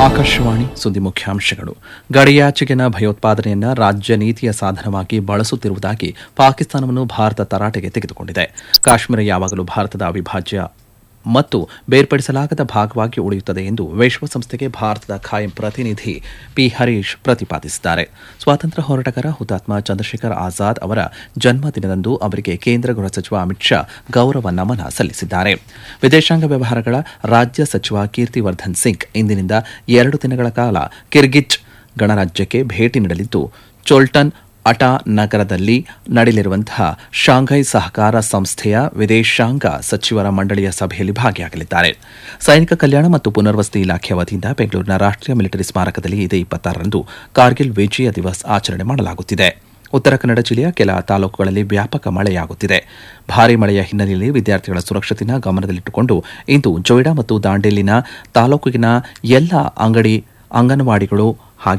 ಆಕಾಶವಾಣಿ ಸುದ್ದಿ ಮುಖ್ಯಾಂಶಗಳು ಗಡಿಯಾಚೆಗಿನ ಭಯೋತ್ಪಾದನೆಯನ್ನ ರಾಜ್ಯ ನೀತಿಯ ಸಾಧನವಾಗಿ ಬಳಸುತ್ತಿರುವುದಾಗಿ ಪಾಕಿಸ್ತಾನವನ್ನು ಭಾರತ ತರಾಟೆಗೆ ತೆಗೆದುಕೊಂಡಿದೆ ಕಾಶ್ಮೀರ ಯಾವಾಗಲೂ ಭಾರತದ ಅವಿಭಾಜ್ಯ ಮತ್ತು ಬೇರ್ಪಡಿಸಲಾಗದ ಭಾಗವಾಗಿ ಉಳಿಯುತ್ತದೆ ಎಂದು ವಿಶ್ವಸಂಸ್ಥೆಗೆ ಭಾರತದ ಖಾಯಂ ಪ್ರತಿನಿಧಿ ಪಿ ಹರೀಶ್ ಪ್ರತಿಪಾದಿಸಿದ್ದಾರೆ ಸ್ವಾತಂತ್ರ್ಯ ಹೋರಾಟಗಾರ ಹುತಾತ್ಮ ಚಂದ್ರಶೇಖರ್ ಆಜಾದ್ ಅವರ ಜನ್ಮದಿನದಂದು ಅವರಿಗೆ ಕೇಂದ್ರ ಗೃಹ ಸಚಿವ ಅಮಿತ್ ಶಾ ಗೌರವ ನಮನ ಸಲ್ಲಿಸಿದ್ದಾರೆ ವಿದೇಶಾಂಗ ವ್ಯವಹಾರಗಳ ರಾಜ್ಯ ಸಚಿವ ಕೀರ್ತಿವರ್ಧನ್ ಸಿಂಗ್ ಇಂದಿನಿಂದ ಎರಡು ದಿನಗಳ ಕಾಲ ಕಿರ್ಗಿಜ್ ಗಣರಾಜ್ಯಕ್ಕೆ ಭೇಟಿ ನೀಡಲಿದ್ದು ಚೋಲ್ಟನ್ ಅಟಾ ನಗರದಲ್ಲಿ ನಡೆಯಲಿರುವಂತಹ ಶಾಂಘೈ ಸಹಕಾರ ಸಂಸ್ಥೆಯ ವಿದೇಶಾಂಗ ಸಚಿವರ ಮಂಡಳಿಯ ಸಭೆಯಲ್ಲಿ ಭಾಗಿಯಾಗಲಿದ್ದಾರೆ ಸೈನಿಕ ಕಲ್ಯಾಣ ಮತ್ತು ಪುನರ್ವಸತಿ ಇಲಾಖೆ ವತಿಯಿಂದ ಬೆಂಗಳೂರಿನ ರಾಷ್ಟೀಯ ಮಿಲಿಟರಿ ಸ್ಮಾರಕದಲ್ಲಿ ಇದೇ ಇಪ್ಪತ್ತಾರರಂದು ಕಾರ್ಗಿಲ್ ವಿಜಯ ದಿವಸ್ ಆಚರಣೆ ಮಾಡಲಾಗುತ್ತಿದೆ ಉತ್ತರ ಕನ್ನಡ ಜಿಲ್ಲೆಯ ಕೆಲ ತಾಲೂಕುಗಳಲ್ಲಿ ವ್ಯಾಪಕ ಮಳೆಯಾಗುತ್ತಿದೆ ಭಾರೀ ಮಳೆಯ ಹಿನ್ನೆಲೆಯಲ್ಲಿ ವಿದ್ಯಾರ್ಥಿಗಳ ಸುರಕ್ಷತೆಯನ್ನು ಗಮನದಲ್ಲಿಟ್ಟುಕೊಂಡು ಇಂದು ಜೊಯ್ಡಾ ಮತ್ತು ದಾಂಡೇಲಿನ ತಾಲೂಕಿನ ಎಲ್ಲ ಅಂಗಡಿ ಅಂಗನವಾಡಿಗಳು